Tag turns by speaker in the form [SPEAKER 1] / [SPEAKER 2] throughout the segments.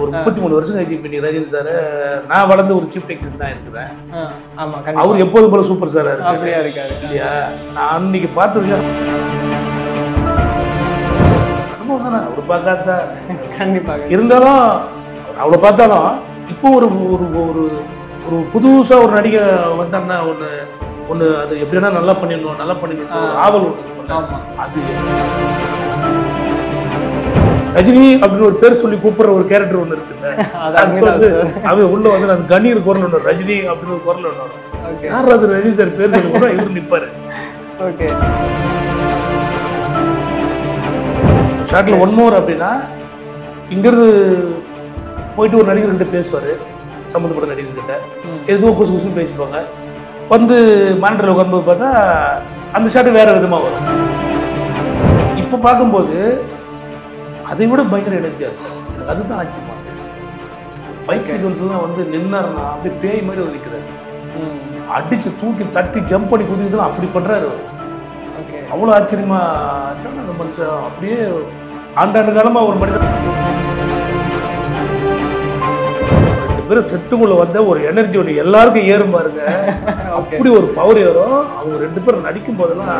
[SPEAKER 1] ஒரு முப்பத்தி மூணு வருஷம் கழிச்சு இப்போ நீ ரஜினி சார் நான் வளர்ந்து ஒரு சீஃப் டெக்னீஷியன் தான் இருக்கிறேன்
[SPEAKER 2] ஆ, ஆமா கண்டிப்பா
[SPEAKER 1] அவர் எப்போதும் போல சூப்பர் ஸ்டாரா இருக்காரு
[SPEAKER 2] அப்படியா இருக்காரு
[SPEAKER 1] இல்லையா நான் அன்னைக்கு பார்த்ததுல அனுபவம் தானே அவர் பார்க்காத
[SPEAKER 2] கண்டிப்பாக
[SPEAKER 1] இருந்தாலும் அவ்வளோ பார்த்தாலும் இப்போ ஒரு ஒரு ஒரு ஒரு புதுசா ஒரு நடிகை வந்தான்னா ஒன்று ஒன்று அது எப்படின்னா நல்லா பண்ணிடணும் நல்லா பண்ணிடணும் ஒரு ஆவல் ஒன்று இருக்கும்ல.
[SPEAKER 2] ஆமா
[SPEAKER 1] அது ரஜினி அப்படின்னு ஒரு பேர் சொல்லி கூப்பிடுற ஒரு கேரக்டர் ஒன்று இருக்குல்ல
[SPEAKER 2] அது
[SPEAKER 1] அது
[SPEAKER 2] அங்கதான்
[SPEAKER 1] வந்து அவன் உள்ள வந்து அந்த கண்ணீர் குரல் ஒன்று வரும். ரஜினி அப்படின்னு ஒரு குரல் ஒன்று வரும்
[SPEAKER 2] ஓகே
[SPEAKER 1] யார் அது ரஜினி சார் பேர் சொல்லி கூட இவர் நிப்பாரு
[SPEAKER 2] ஓகே
[SPEAKER 1] ஷார்ட்ல ஒன் மோர் அப்படின்னா இங்கிருந்து போயிட்டு ஒரு நடிகர்கிட்ட பேசுவார் சம்மந்தப்பட்ட நடிகர்கிட்ட
[SPEAKER 2] ம்.
[SPEAKER 1] எதுவும் குசு குசுன்னு பேசிப்பாங்க வந்து மானிட்டரில் உட்காரும்போது பார்த்தா அந்த ஷாட்டு வேற விதமாக வரும் இப்போ பார்க்கும்போது அதை விட பயங்கர எனர்ஜியாக இருக்கு எனக்கு அதுதான் ஆச்சரியமா ஃபைட் சீக்வன்ஸ்லாம் வந்து நின்னாருன்னா அப்படியே பேய் மாதிரி அவர் நிற்கிறாரு
[SPEAKER 2] ம்
[SPEAKER 1] அடிச்சு தூக்கி தட்டி ஜம்ப் பண்ணி குதிக்கிறதுலாம் அப்படி பண்றாரு அவர்
[SPEAKER 2] ஓகே
[SPEAKER 1] அவ்வளோ ஆச்சரியமா என்னடா அந்த மனுஷன் அப்படியே ஆண்டாண்டு காலமா ஒரு மனிதன் ரெண்டு பேரும் செட்டுக்குள்ள வந்த ஒரு எனர்ஜி ஒன்று எல்லாருக்கும் ஏறும் பாருங்க
[SPEAKER 2] ஓகே
[SPEAKER 1] அப்படி ஒரு பவர் ஏறும் அவங்க ரெண்டு பேரும் நடிக்கும் போதெல்லாம்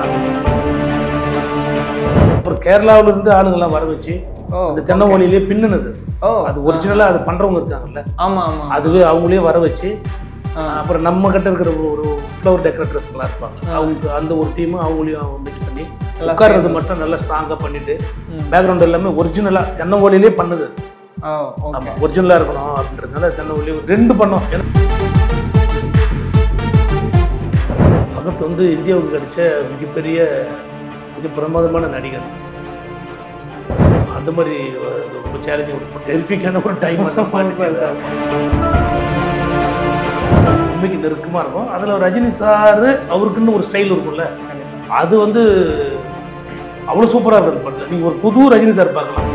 [SPEAKER 1] அப்புறம் கேரளாவுல இருந்து ஆளுங்கெல்லாம் வர வச்சு
[SPEAKER 2] ஓ
[SPEAKER 1] அந்த தென்னமொழியிலே பின்னுனது
[SPEAKER 2] ஓ
[SPEAKER 1] அது ஒரிஜினலா அது பண்றவங்க இருக்காங்கல்ல
[SPEAKER 2] ஆமா ஆமா
[SPEAKER 1] அதுவே அவங்களே வர வச்சு
[SPEAKER 2] ஆ.
[SPEAKER 1] அப்புறம் நம்ம கிட்ட இருக்கிற ஒரு ஃப்ளவர் டெக்கரேட்டர்ஸ் எல்லாம் இருப்பாங்க அவங்க அந்த ஒரு டீம் அவங்களையும் மிக்ஸ் பண்ணி
[SPEAKER 2] எல்லாம்
[SPEAKER 1] உட்கார்றது மட்டும் நல்லா ஸ்ட்ராங்கா பண்ணிட்டு
[SPEAKER 2] ம்.
[SPEAKER 1] பேக்ரவுண்ட் எல்லாமே ஒரிஜினலா தென்னமொழியிலே பண்ணுது
[SPEAKER 2] ஓ ஓகே
[SPEAKER 1] ஆமா ஒரிஜினலா இருக்கணும் அப்படின்றதுனால தென்னமொழி ரெண்டு பண்ணோம் ஏன்னா, பகத் வந்து இந்தியாவுக்கு கிடைச்ச மிகப்பெரிய மிக பிரமாதமான நடிகர் அந்த மாதிரி ஒரு ரொம்ப சேலஞ்சிங் ரொம்ப டெரிஃபிக்கான ஒரு டைம் உண்மைக்கு நெருக்கமா இருக்கும் அதுல ரஜினி சார் அவருக்குன்னு ஒரு ஸ்டைல் இருக்கும்ல
[SPEAKER 2] கண்டிப்பா
[SPEAKER 1] அது வந்து அவ்வளவு சூப்பரா இருக்கு அந்த படத்துல நீங்க ஒரு புது ரஜினி சார் பார்க்கலாம்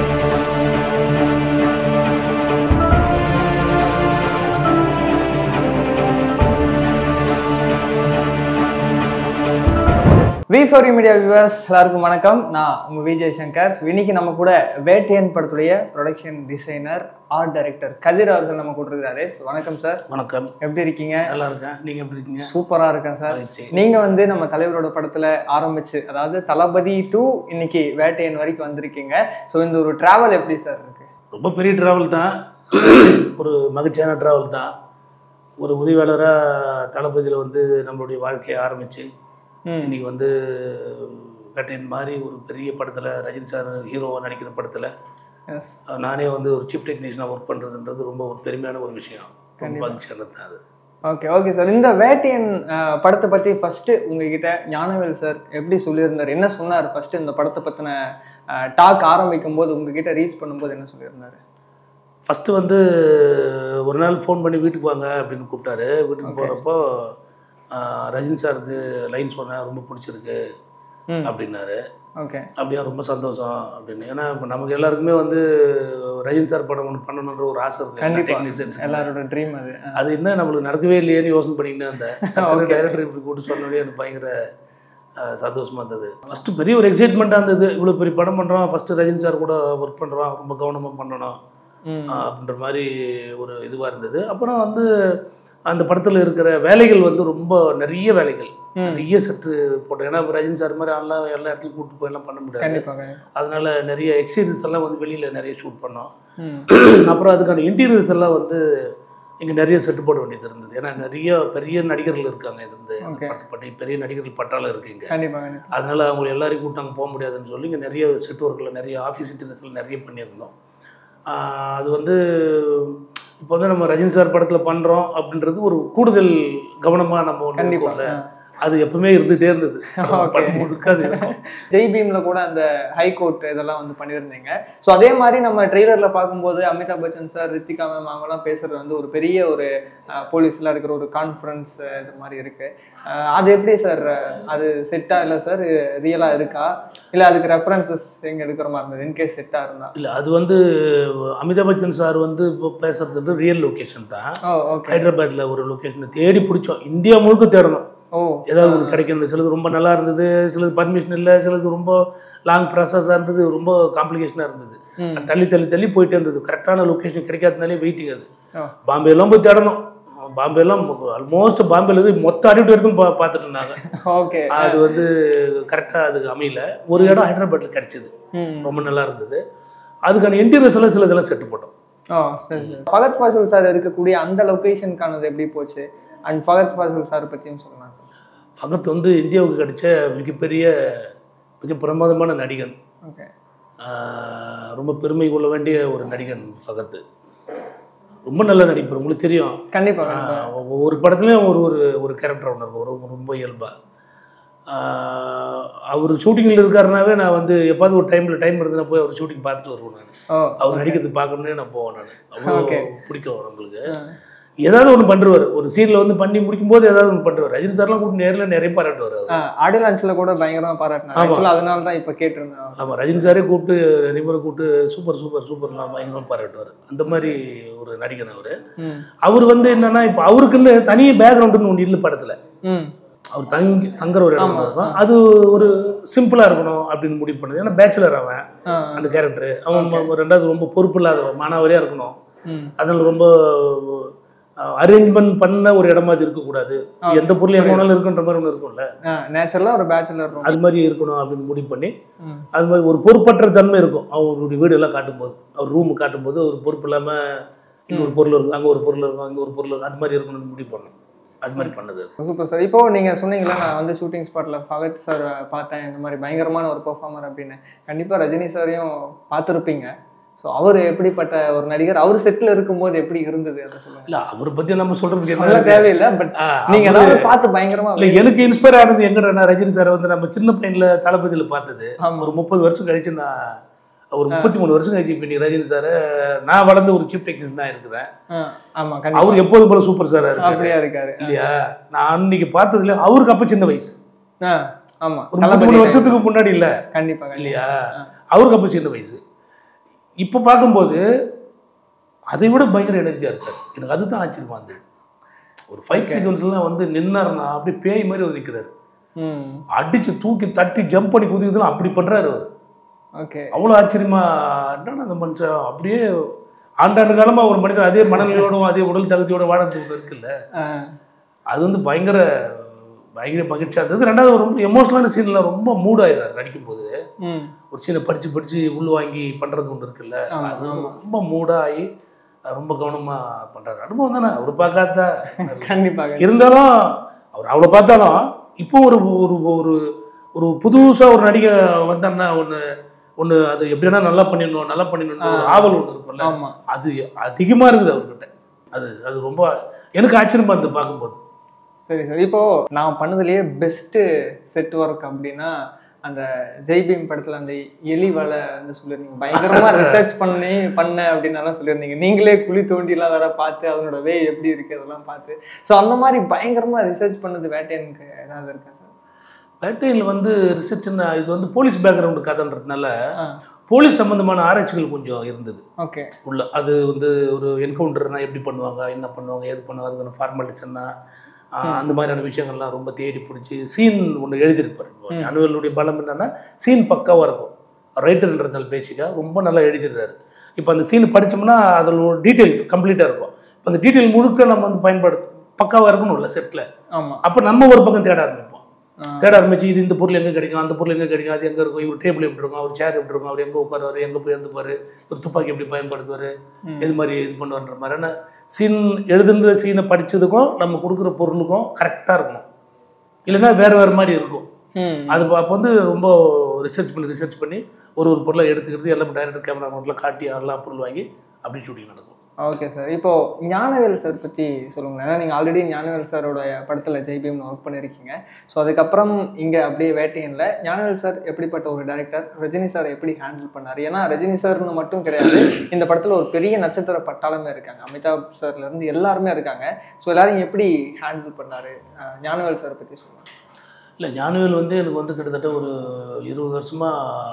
[SPEAKER 2] வி ஃபார் மீடியா வியூவர்ஸ் எல்லாருக்கும் வணக்கம் நான் உங்க விஜய் சங்கர் இன்னைக்கு நம்ம கூட வேட்டையன் படத்துடைய production designer art director Kathir அவர்கள் நம்ம கூட இருக்காரு So, வணக்கம் சார்
[SPEAKER 1] வணக்கம்
[SPEAKER 2] எப்படி இருக்கீங்க
[SPEAKER 1] நல்லா இருக்கேன் நீங்க எப்படி இருக்கீங்க
[SPEAKER 2] சூப்பரா இருக்கேன் சார்
[SPEAKER 1] மகிழ்ச்சி.
[SPEAKER 2] நீங்க வந்து நம்ம தலைவரோட படத்துல ஆரம்பிச்சு அதாவது தளபதி டூ இன்னைக்கு வேட்டையன் வரைக்கும் வந்திருக்கீங்க ஸோ இந்த ஒரு டிராவல் எப்படி சார் இருக்கு
[SPEAKER 1] ரொம்ப பெரிய டிராவல் தான் ஒரு மகிழ்ச்சியான டிராவல் தான் ஒரு உதவியாளராக தளபதியில் வந்து நம்மளுடைய வாழ்க்கையை ஆரம்பித்து
[SPEAKER 2] ம்
[SPEAKER 1] இன்னைக்கு வந்து வேட்டையன் மாதிரி ஒரு பெரிய படத்தில் ரஜினி சார் ஹீரோவாக நடிக்கிற படத்தில்
[SPEAKER 2] எஸ்
[SPEAKER 1] நானே வந்து ஒரு சீஃப் டெக்னீஷியனாக ஒர்க் பண்ணுறதுன்றது ரொம்ப ஒரு பெருமையான ஒரு விஷயம் ரொம்ப
[SPEAKER 2] கண்டிப்பா.
[SPEAKER 1] மகிழ்ச்சியானது தான் அது
[SPEAKER 2] ஓகே ஓகே சார் இந்த வேட்டையன் அஹ், படத்தை பத்தி ஃபர்ஸ்ட் உங்ககிட்ட ஞானவேல் சார் எப்படி சொல்லியிருந்தார் என்ன சொன்னார் ஃபர்ஸ்ட் இந்த படத்தை பத்தின டாக் ஆரம்பிக்கும் போது உங்ககிட்ட ரீச் பண்ணும்போது என்ன சொல்லியிருந்தாரு
[SPEAKER 1] ஃபஸ்ட்டு வந்து ஒரு நாள் ஃபோன் பண்ணி வீட்டுக்கு வாங்க அப்படின்னு கூப்பிட்டாரு வீட்டுக்கு
[SPEAKER 2] Okay.
[SPEAKER 1] போகிறப்போ ரஜினி சாருக்கு லைன் சொன்னேன் ரொம்ப பிடிச்சிருக்கு
[SPEAKER 2] ம்
[SPEAKER 1] அப்படின்னாரு
[SPEAKER 2] ஓகே
[SPEAKER 1] அப்படியா ரொம்ப சந்தோஷம் அப்படின்னு ஏன்னா இப்போ நமக்கு எல்லாருக்குமே வந்து ரஜினி சார் படம் ஒன்று பண்ணணுன்ற ஒரு ஆசை இருக்கு
[SPEAKER 2] கண்டிப்பா.
[SPEAKER 1] டெக்னீஷியன்ஸ்
[SPEAKER 2] எல்லாரோட ட்ரீம் அது அஹ்,
[SPEAKER 1] அது என்ன நம்மளுக்கு நடக்கவே இல்லையேன்னு யோசனை பண்ணிக்கிட்டே இருந்தேன்
[SPEAKER 2] Okay.
[SPEAKER 1] டைரக்டர் இப்படி கூப்பிட்டு சொன்னோடனே எனக்கு பயங்கர அஹ், சந்தோஷமா இருந்தது ஃபர்ஸ்ட் பெரிய ஒரு எக்ஸைட்மெண்ட்டாக இருந்தது இவ்வளோ பெரிய படம் பண்ணுறோம் ஃபர்ஸ்ட் ரஜினி சார் கூட ஒர்க் பண்ணுறோம் ரொம்ப கவனமாக பண்ணணும்
[SPEAKER 2] ம்
[SPEAKER 1] அஹ், அப்படின்ற மாதிரி ஒரு இதுவாக இருந்தது அப்புறம் வந்து அந்த படத்தில் இருக்கிற வேலைகள் வந்து ரொம்ப நிறைய வேலைகள்
[SPEAKER 2] ம்
[SPEAKER 1] நிறைய செட்டு போட்டோம் ஏன்னா இப்ப ரஜினி சார் மாதிரி எல்லாம் எல்லா இடத்துக்கும் கூப்பிட்டு போய் எல்லாம் பண்ண முடியாது
[SPEAKER 2] கண்டிப்பா கண்டிப்பா
[SPEAKER 1] அதனால நிறைய எக்ஸ்பீரியன்ஸ் எல்லாம் வந்து வெளியில் நிறைய ஷூட் பண்ணோம்
[SPEAKER 2] ம்
[SPEAKER 1] அப்புறம் அதுக்கான இன்டீரியர்ஸ் எல்லாம் வந்து இங்கே நிறைய செட்டு போட வேண்டியது இருந்தது ஏன்னா நிறைய பெரிய நடிகர்கள் இருக்காங்க இது வந்து இந்த
[SPEAKER 2] Okay.
[SPEAKER 1] பட்ட- பட்ட- பெரிய நடிகர்கள் பட்டாளம் இருக்கு இங்க
[SPEAKER 2] கண்டிப்பா கண்டிப்பா
[SPEAKER 1] அதனால அவங்க எல்லாரையும் கூட்டாங்க போக முடியாதுன்னு சொல்லி இங்கே நிறைய செட் ஒர்க்கில் நிறைய ஆஃபீஸ் இன்டீரியர்ஸில் நிறைய பண்ணியிருந்தோம் ஆஹ் அது வந்து இப்போ வந்து நம்ம ரஜினி சார் படத்தில் பண்ணுறோம் அப்படின்றது ஒரு கூடுதல் கவனமாக நம்ம ஒன்று
[SPEAKER 2] கண்டிப்பா
[SPEAKER 1] இருக்கோம்ல
[SPEAKER 2] அஹ்.
[SPEAKER 1] அது எப்பவுமே இருந்துகிட்டே இருந்தது
[SPEAKER 2] Okay.
[SPEAKER 1] படம் முழுக்க அது இருக்கும்
[SPEAKER 2] ஜெய் பீம்ல கூட அந்த ஹைகோர்ட் இதெல்லாம் வந்து பண்ணியிருந்தீங்க ஸோ அதே மாதிரி நம்ம ட்ரெய்லர்ல பார்க்கும்போது அமிதாப் பச்சன் சார் ரித்திகா மேம் அவங்கலாம் பேசுறது வந்து ஒரு பெரிய ஒரு போலீஸ்ல இருக்கிற ஒரு கான்ஃபரன்ஸ் இது மாதிரி இருக்கு அஹ், அது எப்படி சார் அது செட்டா இல்லை சார் ரியலா இருக்கா இல்லை அதுக்கு ரெஃபரன்சஸ் எங்க எடுக்கிற மாதிரி இருந்தது இன்கேஸ் செட்டா இருந்தா
[SPEAKER 1] இல்லை அது வந்து அமிதாப் பச்சன் சார் வந்து இப்போ பேசுறது ரியல் லொக்கேஷன் தான்
[SPEAKER 2] ஓ ஓகே
[SPEAKER 1] ஹைதராபாத்தில் ஒரு லொக்கேஷனை தேடி பிடிச்சோம் இந்தியா முழுக்க தேடணும்
[SPEAKER 2] ஓ
[SPEAKER 1] ஏதாவது ஒன்று கிடைக்கணும் சிலது ரொம்ப நல்லா இருந்தது சிலது பர்மிஷன் இல்லை சிலது ரொம்ப லாங் ப்ராசஸாக இருந்தது ரொம்ப காம்ப்ளிகேஷனாக இருந்தது
[SPEAKER 2] ம்.
[SPEAKER 1] அது தள்ளி தள்ளி தள்ளி போயிட்டே இருந்தது கரெக்டான லொக்கேஷன் கிடைக்காதனாலே வெயிட்டிங் அது
[SPEAKER 2] ஓ.
[SPEAKER 1] பாம்பேலாம் போய் தேடணும் பாம்பேலாம் ஆல்மோஸ்ட் பாம்பேல இருந்து மொத்த அடிவிட்டு எடுத்து பா பார்த்துட்டு இருந்தாங்க
[SPEAKER 2] ஓகே
[SPEAKER 1] அது வந்து கரெக்டாக அதுக்கு அமையல ஒரு இடம் ஹைதராபாத்தில் கிடைச்சிது
[SPEAKER 2] ம்
[SPEAKER 1] ரொம்ப நல்லா இருந்தது அதுக்கான இன்டீரியர்ஸ் எல்லாம் சில இதெல்லாம் செட்டு போட்டோம்
[SPEAKER 2] ஓ சரி சரி ஃபகத் ஃபாசில் சார் இருக்கக்கூடிய அந்த லொகேஷனுக்கானது எப்படி போச்சு அண்ட் ஃபகத் ஃபாசில் சார் பற்றியும் சொல்லலாம் சார்
[SPEAKER 1] ஃபகத் வந்து இந்தியாவுக்கு கிடைச்ச மிகப்பெரிய மிக பிரமாதமான நடிகன்
[SPEAKER 2] ஓகே
[SPEAKER 1] ஆஹ் ரொம்ப பெருமை கொள்ள வேண்டிய ஒரு நடிகன் ஃபகத்து ரொம்ப நல்ல நடிப்பர் உங்களுக்கு தெரியும்
[SPEAKER 2] கண்டிப்பா கண்டிப்பா
[SPEAKER 1] ஆஹ் ஒவ்வொரு படத்துலையும் ஒரு ஒரு ஒரு கேரக்டர் ஒன்று இருக்கும் ரொம்ப ரொம்ப இயல்பா ஆஹ் அவர் ஷூட்டிங்கில் இருக்காருனாவே நான் வந்து எப்பாவது ஒரு டைமில் டைம் இருந்ததுன்னா போய் அவர் ஷூட்டிங் பார்த்துட்டு வருவேன் நான்
[SPEAKER 2] ஓ
[SPEAKER 1] அவர் நடிக்கிறது பார்க்கணுன்னே நான் போவேன் நான் அவ்வளோ
[SPEAKER 2] Okay.
[SPEAKER 1] பிடிக்கும் நம்மளுக்கு
[SPEAKER 2] ஆ.
[SPEAKER 1] ஏதாவது ஒன்று பண்ணுவார் ஒரு சீனில் வந்து பண்ணி முடிக்கும்போது ஏதாவது ஒன்று பண்ணுவார் ரஜினி சார்லாம் கூட நேரில் நிறைய பாராட்டுவார் அவர்
[SPEAKER 2] ஆடியோ லான்ச்ல கூட பயங்கரமா பாராட்டினாங்க
[SPEAKER 1] ஆமா.
[SPEAKER 2] ஆக்சுவலாக அதனால தான் இப்போ கேட்டிருந்தேன்
[SPEAKER 1] ஆமாம் ரஜினி சாரே கூப்பிட்டு நிறைய பேரை கூப்பிட்டு சூப்பர் சூப்பர் சூப்பர்லாம் பயங்கரமாக பாராட்டுவார் அந்த மாதிரி ஒரு நடிகன் அவர்
[SPEAKER 2] ம்
[SPEAKER 1] அவர் வந்து என்னன்னா இப்போ அவருக்குன்னு தனி பேக்ரவுண்டுன்னு ஒன்று இல்லை படத்தில்
[SPEAKER 2] ம்
[SPEAKER 1] அவர் தங்கி தங்குற ஒரு இடம்
[SPEAKER 2] ஆமா.
[SPEAKER 1] இருக்கும் அது ஒரு சிம்பிளாக இருக்கணும் அப்படின்னு முடிவு பண்ணுது ஏன்னா பேச்சுலர் அவன்
[SPEAKER 2] ஆ
[SPEAKER 1] அந்த கேரக்டர் அவன் ம- ரெண்டாவது ரொம்ப பொறுப்பு இல்லாதவன் மானாவரியாக இருக்கணும்
[SPEAKER 2] ம்
[SPEAKER 1] அதில் ரொம்ப அரேஞ்ச்மெண்ட் பண்ண ஒரு இடமா அது இருக்கக்கூடாது
[SPEAKER 2] ஆ,
[SPEAKER 1] எந்த பொருள் எங்க வேணாலும் இருக்குன்ற மாதிரி ஒன்று இருக்கும்ல
[SPEAKER 2] நேச்சுரலாக ஒரு பேச்சுலர் ரூம்
[SPEAKER 1] அது மாதிரி இருக்கணும் அப்படின்னு முடிவு பண்ணி
[SPEAKER 2] ம்
[SPEAKER 1] அது மாதிரி ஒரு பொறுப்பற்ற தன்மை இருக்கும் அவருடைய வீடு எல்லாம் காட்டும்போது அவர் ரூம் காட்டும்போது ஒரு பொறுப்பு இல்லாம இங்க ஒரு பொருள் இருக்கும் அங்க ஒரு பொருள் இருக்கும் அங்க ஒரு பொருள் இருக்கும் அது மாதிரி இருக்கணும்னு முடிவு பண்ணோம் அது மாதிரி பண்ணது அது.
[SPEAKER 2] சூப்பர் சார் இப்போ நீங்க சொன்னீங்களா நான் வந்து ஷூட்டிங் ஸ்பாட்ல ஃபகத் சார் பார்த்தேன் இந்த மாதிரி பயங்கரமான ஒரு பெர்ஃபார்மர் அப்படின்னு கண்டிப்பா ரஜினி சாரையும் பார்த்துருப்பீங்க ஸோ அவர் எப்படிப்பட்ட ஒரு நடிகர் அவர் செட்டில் இருக்கும்போது எப்படி இருந்தது அதை சொல்லுங்க
[SPEAKER 1] இல்ல அவரை பத்தி நம்ம சொல்றதுக்கு என்ன
[SPEAKER 2] சொல்ல
[SPEAKER 1] இருக்கு?
[SPEAKER 2] தேவையில்லை பட்
[SPEAKER 1] ஆ,
[SPEAKER 2] நீங்க
[SPEAKER 1] அவரு-
[SPEAKER 2] ஏதாவது பார்த்து பயங்கரமா
[SPEAKER 1] இல்ல எனக்கு இன்ஸ்பயர் ஆனது எங்கடா ரஜினி சார் வந்து நம்ம சின்ன பையன்ல தளபதியில பார்த்தது
[SPEAKER 2] ஆமா
[SPEAKER 1] ஒரு முப்பது வருஷம் கழிச்சு நான் ஒரு முப்பத்தி மூணு வருஷம் கழிச்சு இப்போ நீ ரஜினி சார் நான் வளர்ந்து ஒரு சீஃப் டெக்னீஷியன் தான் இருக்கிறேன்
[SPEAKER 2] ஆ, ஆமா கண்டிப்பா
[SPEAKER 1] அவர் எப்போதும் போல சூப்பர் சாரா இருக்காரு
[SPEAKER 2] அப்படியா இருக்காரு
[SPEAKER 1] இல்லையா நான் அன்னைக்கு பார்த்ததுல அவருக்கு அப்ப சின்ன வயசு
[SPEAKER 2] ஆ, ஆமா
[SPEAKER 1] ஒரு முப்பத்தி
[SPEAKER 2] தளபதி
[SPEAKER 1] மூணு வருஷத்துக்கு முன்னாடி இல்ல
[SPEAKER 2] கண்டிப்பா கண்டிப்பா
[SPEAKER 1] இல்லையா அவருக்கு அப்ப சின்ன வயசு இப்போ பார்க்கும்போது அதை விட பயங்கர எனர்ஜியா இருக்காரு எனக்கு அதுதான் ஆச்சரியமா இருந்தது ஒரு ஃபைட் சீக்வன்ஸ்லாம் வந்து நின்னாருன்னா அப்படியே பேய் மாதிரி வந்து நிற்கிறாரு
[SPEAKER 2] ம்
[SPEAKER 1] அடிச்சு தூக்கி தட்டி ஜம்ப் பண்ணி குதிக்கிறதுலாம் அப்படி பண்றாரு அவர்
[SPEAKER 2] ஓகே
[SPEAKER 1] அவ்வளோ ஆச்சரியமா என்னடா அந்த மனுஷன் அப்படியே ஆண்டாண்டு காலமா ஒரு மனிதன் அதே மனநிலையோடும் அதே உடல் தகுதியோட வாழ்றது இருக்குல்ல அது வந்து பயங்கர பயங்கர மகிழ்ச்சியாக இருந்தது ரெண்டாவது ரொம்ப எமோஷனலான சீன்ல ரொம்ப மூட் ஆயிடுறாரு நடிக்கும்போது
[SPEAKER 2] ம்
[SPEAKER 1] ஒரு சீனை படிச்சு படிச்சு உள் வாங்கி பண்றது ஒன்று இருக்குல்ல
[SPEAKER 2] ஆமா,
[SPEAKER 1] அது வந்து
[SPEAKER 2] ஆமா.
[SPEAKER 1] ரொம்ப மூடாகி ரொம்ப கவனமா பண்றாரு அனுபவம் தானே அவர் பார்க்காத
[SPEAKER 2] கண்டிப்பா
[SPEAKER 1] இருந்தாலும் அவர் அவ்வளோ பார்த்தாலும் இப்போ ஒரு ஒரு ஒரு ஒரு புதுசா ஒரு நடிகை வந்தான்னா ஒன்று ஒன்று அது எப்படின்னா நல்லா பண்ணிடணும் நல்லா பண்ணிடணும் ஒரு ஆவல் ஒன்று இருக்கும்ல
[SPEAKER 2] ஆமா
[SPEAKER 1] அது அதிகமா இருக்குது அவர்கிட்ட அது அது ரொம்ப எனக்கு ஆச்சரியமா இருந்து பார்க்கும்போது
[SPEAKER 2] சரி சார் இப்போ நான் பண்ணதுலயே பெஸ்ட்டு செட் ஒர்க் அப்படின்னா அந்த ஜெய்பீம் படத்துல அந்த எலி வலை வந்து சொல்லியிருந்தீங்க பயங்கரமா ரிசர்ச் பண்ணி பண்ண அப்படின்னலாம் சொல்லியிருந்தீங்க நீங்களே குழி தோண்டிலாம் வேற பார்த்து அதனோட வே எப்படி இருக்கு அதெல்லாம் பார்த்து ஸோ அந்த மாதிரி பயங்கரமா ரிசர்ச் பண்ணது வேட்டையனுக்கு ஏதாவது இருக்கா சார்
[SPEAKER 1] வேட்டையில் வந்து ரிசர்ச்னா இது வந்து போலீஸ் பேக்ரவுண்டு கதைன்றதுனால
[SPEAKER 2] ஆ
[SPEAKER 1] போலீஸ் சம்பந்தமான ஆராய்ச்சிகள் கொஞ்சம் இருந்தது
[SPEAKER 2] ஓகே
[SPEAKER 1] உள்ள அது வந்து ஒரு என்கவுண்டர்னா எப்படி பண்ணுவாங்க என்ன பண்ணுவாங்க ஏது பண்ணுவாங்க அதுக்கான ஃபார்மாலிட்டிஸ் என்ன ஆஹ் அந்த மாதிரியான விஷயங்கள்லாம் ரொம்ப தேடி பிடிச்சி சீன் ஒன்று எழுதியிருப்பார்
[SPEAKER 2] ம்.
[SPEAKER 1] அனுவலுடைய பலம் என்னன்னா சீன் பக்காவாக இருக்கும் ரைட்டர்ன்றதால் பேசிக்காக ரொம்ப நல்லா எழுதிடுறாரு இப்போ அந்த சீன் படிச்சோம்னா அதில் ஒரு டீட்டெயில் கம்ப்ளீட்டாக இருக்கும் இப்போ அந்த டீட்டெயில் முழுக்க நம்ம வந்து பயன்படுத்த பக்காவாக இருக்கணும்ல செட்டில்
[SPEAKER 2] ஆமா
[SPEAKER 1] அப்போ நம்ம ஒரு பக்கம் தேட ஆரம்பிப்போம்
[SPEAKER 2] ஆ.
[SPEAKER 1] தேட ஆரம்பிச்சு இது இந்த பொருள் எங்கே கிடைக்கும் அந்த பொருள் எங்கே கிடைக்கும் அது எங்கே இருக்கும் இவர் டேபிள் எப்படி இருக்கும் அவர் சேர் எப்படி இருக்கும் அவர் எங்கே உட்காருவார் எங்கே போய் இருந்துப்பார் ஒரு துப்பாக்கி எப்படி பயன்படுத்துவார்
[SPEAKER 2] ம்.
[SPEAKER 1] எது மாதிரி இது பண்ணுவார்ன்ற மாதிரியான சீன் எழுதுன சீனை படிச்சதுக்கும் நம்ம கொடுக்குற பொருளுக்கும் கரெக்டாக இருக்கணும் இல்லைன்னா வேறு வேறு மாதிரி இருக்கும்
[SPEAKER 2] ம்
[SPEAKER 1] அது அப்போ வந்து ரொம்ப ரிசர்ச் பண்ணி ரிசர்ச் பண்ணி ஒரு ஒரு பொருளை எடுத்துக்கிறது எல்லாம் டைரக்டர் கேமரா மோட்டில் காட்டி எல்லாம் பொருள் வாங்கி அப்படி ஷூட்டிங் நடக்கும்
[SPEAKER 2] ஓகே சார் இப்போ ஞானவேல் சார் பற்றி சொல்லுங்களேன் ஏன்னா நீங்கள் ஆல்ரெடி ஞானவேல் சாரோட படத்தில் ஜெய்பீம்னு ஒர்க் பண்ணியிருக்கீங்க ஸோ அதுக்கப்புறம் இங்கே அப்படியே வேட்டையனில் ஞானவேல் சார் எப்படிப்பட்ட ஒரு டைரக்டர் ரஜினி சார் எப்படி ஹேண்டில் பண்ணார் ஏன்னா ரஜினி சார்னு மட்டும் கிடையாது இந்த படத்தில் ஒரு பெரிய நட்சத்திர பட்டாளமே இருக்காங்க அமிதாப் சார்லேருந்து எல்லாருமே இருக்காங்க ஸோ எல்லாரையும் எப்படி ஹேண்டில் பண்ணார் ஞானவேல் சார் பற்றி சொல்லுங்கள்
[SPEAKER 1] இல்லை ஞானவேல் வந்து எனக்கு வந்து கிட்டத்தட்ட ஒரு இருபது வருஷமா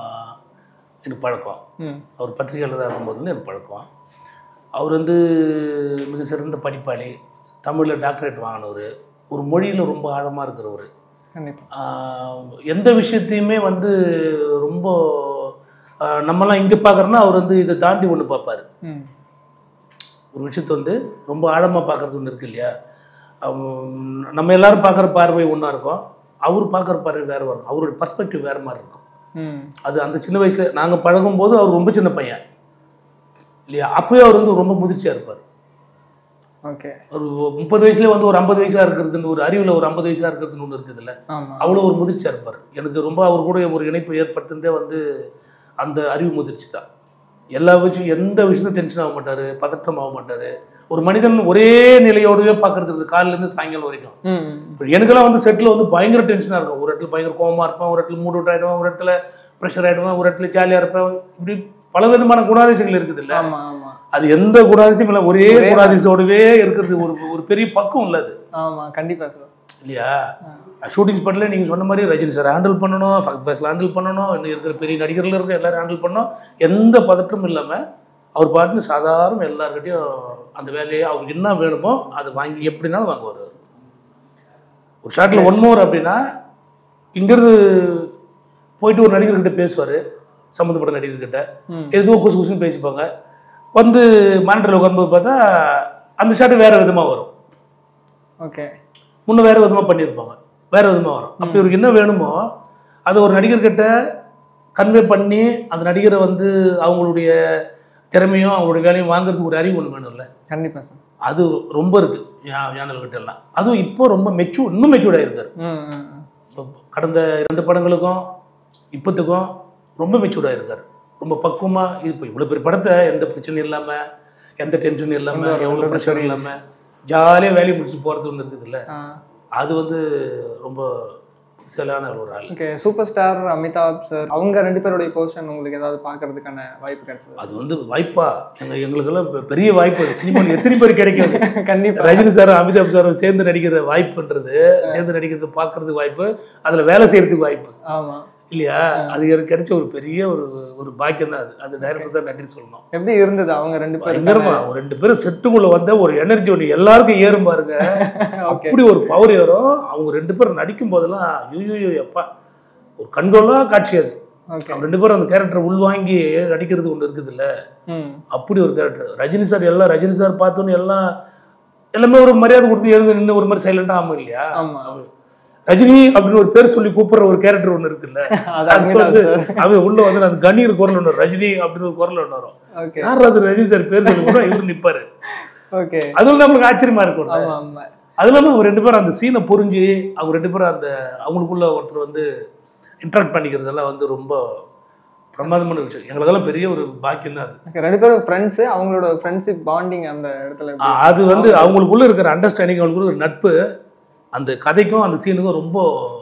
[SPEAKER 1] எனக்கு பழக்கம்
[SPEAKER 2] ம்
[SPEAKER 1] அவர் பத்திரிகையாளராக இருக்கும்போது வந்து எனக்கு பழக்கம் அவர் வந்து மிக சிறந்த படிப்பாளி தமிழில் டாக்டரேட் வாங்கினவர் ஒரு மொழியில் ரொம்ப ஆழமாக இருக்கிறவர்
[SPEAKER 2] கண்டிப்பா
[SPEAKER 1] ஆஹ் எந்த விஷயத்தையுமே வந்து ரொம்ப ஆஹ் நம்மலாம் இங்கே பார்க்குறோன்னா அவர் வந்து இதை தாண்டி ஒன்று பார்ப்பாரு
[SPEAKER 2] ம்
[SPEAKER 1] ஒரு விஷயத்தை வந்து ரொம்ப ஆழமாக பார்க்குறது ஒன்று இருக்கு இல்லையா அவன் நம்ம எல்லாரும் பார்க்குற பார்வை ஒன்றா இருக்கும் அவர் பார்க்குற பார்வை வேறு வரும் அவரோட பர்ஸ்பெக்டிவ் வேறு மாதிரி இருக்கும்
[SPEAKER 2] ம்
[SPEAKER 1] அது அந்த சின்ன வயசில் நாங்கள் பழகும்போது அவர் ரொம்ப சின்ன பையன் இல்லையா அப்போயே அவர் வந்து ரொம்ப முதிர்ச்சியாக இருப்பார்
[SPEAKER 2] ஓகே
[SPEAKER 1] ஒரு முப்பது வயசுலேயே வந்து ஒரு ஐம்பது வயசாக இருக்கிறதுன்னு ஒரு அறிவில் ஒரு ஐம்பது வயசாக இருக்கிறதுன்னு ஒன்று இருக்குதுல்ல
[SPEAKER 2] ஆமா
[SPEAKER 1] அவ்வளோ ஒரு முதிர்ச்சியாக இருப்பார் எனக்கு ரொம்ப அவர் கூட ஒரு இணைப்பு ஏற்படுத்துனதே வந்து அந்த அறிவு முதிர்ச்சி தான் எல்லா விஷயம் எந்த விஷயமும் டென்ஷன் ஆக மாட்டார் பதட்டம் ஆக மாட்டார் ஒரு மனிதன் ஒரே நிலையோடவே பார்க்கறது இருக்குது காலையிலேருந்து சாயங்காலம் வரைக்கும்
[SPEAKER 2] ம் ம்.
[SPEAKER 1] இப்போ எனக்கெல்லாம் வந்து செட்டில் வந்து பயங்கர டென்ஷனாக இருக்கும் ஒரு இடத்துல பயங்கர கோவமாக இருப்பேன் ஒரு இடத்துல மூட் அவுட் ஆகிடுவேன் ஒரு இடத்துல ப்ரெஷர் ஆகிடுவேன் ஒரு இடத்துல ஜாலியாக இருப்பேன் இப்படி பல விதமான குணாதிசயங்கள் இருக்குது இல்லை
[SPEAKER 2] ஆமா ஆமா
[SPEAKER 1] அது எந்த குணாதிசயம் இல்லை ஒரே
[SPEAKER 2] ஒரே
[SPEAKER 1] குணாதிசயோடவே இருக்கிறது ஒரு ஒரு பெரிய பக்கம் இல்லை அது
[SPEAKER 2] ஆமா கண்டிப்பா சார்
[SPEAKER 1] இல்லையா ஷூட்டிங் ஸ்பாட்டில் நீங்கள் சொன்ன மாதிரி ரஜினி சார் ஹேண்டில் பண்ணணும் ஃபக்த் ஃபேஸில் ஹேண்டில் பண்ணணும் இன்னும் இருக்கிற பெரிய நடிகர்கள் இருக்க எல்லாரும் ஹேண்டில் பண்ணணும் எந்த பதற்றமும் இல்லாமல் அவர் பாட்டுன்னு சாதாரண எல்லாருக்கிட்டையும் அந்த வேலையை அவருக்கு என்ன வேணுமோ அதை வாங்கி எப்படினாலும் வாங்குவார் அவர் ஒரு ஷாட்டில் ஒன் மோர் அப்படின்னா இங்கேருந்து போயிட்டு ஒரு நடிகர்கிட்ட பேசுவார் சம்மந்தப்பட்ட நடிகர்கிட்ட
[SPEAKER 2] ம்
[SPEAKER 1] எதுவோ குசு குசுன்னு பேசிப்பாங்க வந்து மானிட்டரில் உட்காரும்போது பார்த்தா அந்த ஷாட்டு வேறு விதமாக வரும்
[SPEAKER 2] ஓகே
[SPEAKER 1] முன்ன வேறு விதமாக பண்ணியிருப்பாங்க வேறு விதமாக வரும் அப்போ இவருக்கு என்ன வேணுமோ அதை ஒரு நடிகர்கிட்ட கன்வே பண்ணி அந்த நடிகரை வந்து அவங்களுடைய திறமையும் அவங்களுடைய வேலையும் வாங்குறதுக்கு ஒரு அறிவு ஒன்று வேணும்ல
[SPEAKER 2] கண்டிப்பா சார்
[SPEAKER 1] அது ரொம்ப இருக்கு ஞானல்கிட்ட எல்லாம் அதுவும் இப்போ ரொம்ப மெச்சூர் இன்னும் மெச்சூர்டாக இருக்காரு
[SPEAKER 2] ம் ம் ம்.
[SPEAKER 1] இப்போ கடந்த ரெண்டு படங்களுக்கும் இப்போத்துக்கும் ரொம்ப மெச்சூர்டாக இருக்காரு ரொம்ப பக்குவமாக இது இப்போ இவ்வளோ பெரிய படத்தை எந்த பிரச்சனையும் இல்லாமல் எந்த டென்ஷனும் இல்லாமல்
[SPEAKER 2] ரொம்ப
[SPEAKER 1] எவ்வளோ
[SPEAKER 2] ரொம்ப
[SPEAKER 1] ப்ரெஷர்
[SPEAKER 2] பெரிய
[SPEAKER 1] இல்லாமல் ஜாலியாக வேலையை முடிச்சு போகிறது ஒன்று இருக்குதுல்ல
[SPEAKER 2] ஆ
[SPEAKER 1] அது வந்து ரொம்ப சிலான ஒரு ஆள்
[SPEAKER 2] okay super star Amitabh sir அவங்க ரெண்டு பேருடைய பொசிஷன் உங்களுக்கு ஏதாவது பார்க்கறதுக்கான வாய்ப்பு கிடைச்சது
[SPEAKER 1] அது வந்து வாய்ப்பா எங்க எங்களுக்கெல்லாம் பெ- பெரிய வாய்ப்பு அது சினிமாவில் எத்தனை பேர் கிடைக்காது
[SPEAKER 2] கண்டிப்பா
[SPEAKER 1] ரஜினி சார் அமிதாப் சார் சேர்ந்து நடிக்கிற வாய்ப்புன்றது சேர்ந்து நடிக்கிறது பார்க்கறதுக்கு வாய்ப்பு அதில் வேலை செய்யறதுக்கு வாய்ப்பு
[SPEAKER 2] ஆமா
[SPEAKER 1] இல்லையா அது எனக்கு கிடைச்ச ஒரு பெரிய ஒரு ஒரு பாக்கியம் தான் அது அது டைரக்டர் தான் நன்றி சொல்லணும்
[SPEAKER 2] எப்படி இருந்தது அவங்க ரெண்டு பேரும்
[SPEAKER 1] பயங்கரமா ஒரு ரெண்டு பேரும் செட்டுக்குள்ள வந்த ஒரு எனர்ஜி ஒன்று எல்லாருக்கும் ஏறும் பாருங்க
[SPEAKER 2] ஓகே
[SPEAKER 1] அப்படி ஒரு பவர் ஏறும் அவங்க ரெண்டு பேரும் நடிக்கும் போதெல்லாம் யூ எப்பா ஒரு கண்கொள்ளா காட்சி அது
[SPEAKER 2] ஓகே
[SPEAKER 1] அவங்க ரெண்டு பேரும் அந்த கேரக்டர் உள்வாங்கி நடிக்கிறது ஒன்று இருக்குது இல்ல
[SPEAKER 2] ம்
[SPEAKER 1] அப்படி ஒரு கேரக்டர் ரஜினி சார் எல்லாம் ரஜினி சார் பார்த்தோன்னு எல்லாம் எல்லாமே ஒரு மரியாதை கொடுத்து எழுந்து நின்று ஒரு மாதிரி சைலண்டா ஆகும் இல்லையா
[SPEAKER 2] ஆமா
[SPEAKER 1] ரஜினி அப்படின்னு ஒரு பேர் சொல்லி கூப்பிடுற ஒரு கேரக்டர் ஒன்று இருக்குல்ல
[SPEAKER 2] அது
[SPEAKER 1] அது
[SPEAKER 2] அமிதாப்
[SPEAKER 1] வந்து
[SPEAKER 2] சார்
[SPEAKER 1] அது உள்ள வந்து அந்த கணீர் குரல் ஒன்று வரும். ரஜினி அப்படின்னு ஒரு குரல் ஒன்று வரும்
[SPEAKER 2] ஓகே
[SPEAKER 1] யார் அது ரஜினி சார் பேர் சொல்லி கூட இவர் நிப்பாரு
[SPEAKER 2] ஓகே
[SPEAKER 1] அதுவும் நம்மளுக்கு ஆச்சரியமா இருக்கும்
[SPEAKER 2] ஆமா ஆமா
[SPEAKER 1] அது இல்லாமல் அவங்க ரெண்டு பேரும் அந்த சீனை புரிஞ்சு அவங்க ரெண்டு பேரும் அந்த அவங்களுக்குள்ள ஒருத்தர் வந்து இன்ட்ராக்ட் பண்ணிக்கிறதெல்லாம் வந்து ரொம்ப பிரமாதமான விஷயம் எங்களுக்கெல்லாம் பெரிய ஒரு பாக்கியம் தான் அது
[SPEAKER 2] Okay, ரெண்டு பேரும் ஃப்ரெண்ட்ஸ் அவங்களோட ஃப்ரெண்ட்ஷிப் பாண்டிங் அந்த இடத்துல எப்படி?
[SPEAKER 1] ஆ, அது வந்து அவங்களுக்குள்ள இருக்கிற அண்டர்ஸ்டாண்டிங் அவங்களுக்குள்ள ஒரு நட்பு அந்த கதைக்கும் அந்த சீனுக்கும் ரொம்ப